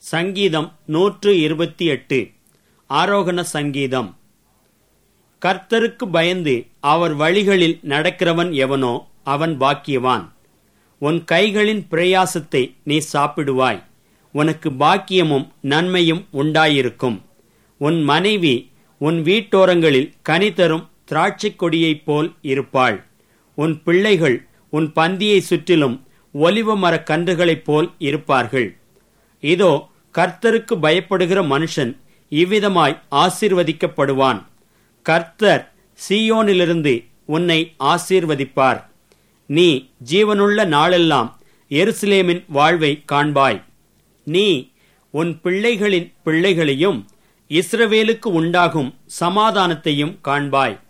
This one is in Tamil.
சங்கீதம் நூற்று இருபத்தி எட்டு ஆரோகண சங்கீதம் கர்த்தருக்கு பயந்து அவர் வழிகளில் நடக்கிறவன் எவனோ அவன் பாக்கியவான் உன் கைகளின் பிரயாசத்தை நீ சாப்பிடுவாய் உனக்கு பாக்கியமும் நன்மையும் உண்டாயிருக்கும் உன் மனைவி உன் வீட்டோரங்களில் கனி தரும் திராட்சைக் கொடியைப் போல் இருப்பாள் உன் பிள்ளைகள் உன் பந்தியை சுற்றிலும் ஒலிவ மரக் கன்றுகளைப் போல் இருப்பார்கள் இதோ கர்த்தருக்கு பயப்படுகிற மனுஷன் இவ்விதமாய் ஆசீர்வதிக்கப்படுவான் கர்த்தர் சீயோனிலிருந்து உன்னை ஆசீர்வதிப்பார் நீ ஜீவனுள்ள நாளெல்லாம் எருசலேமின் வாழ்வை காண்பாய் நீ உன் பிள்ளைகளின் பிள்ளைகளையும் இஸ்ரவேலுக்கு உண்டாகும் சமாதானத்தையும் காண்பாய்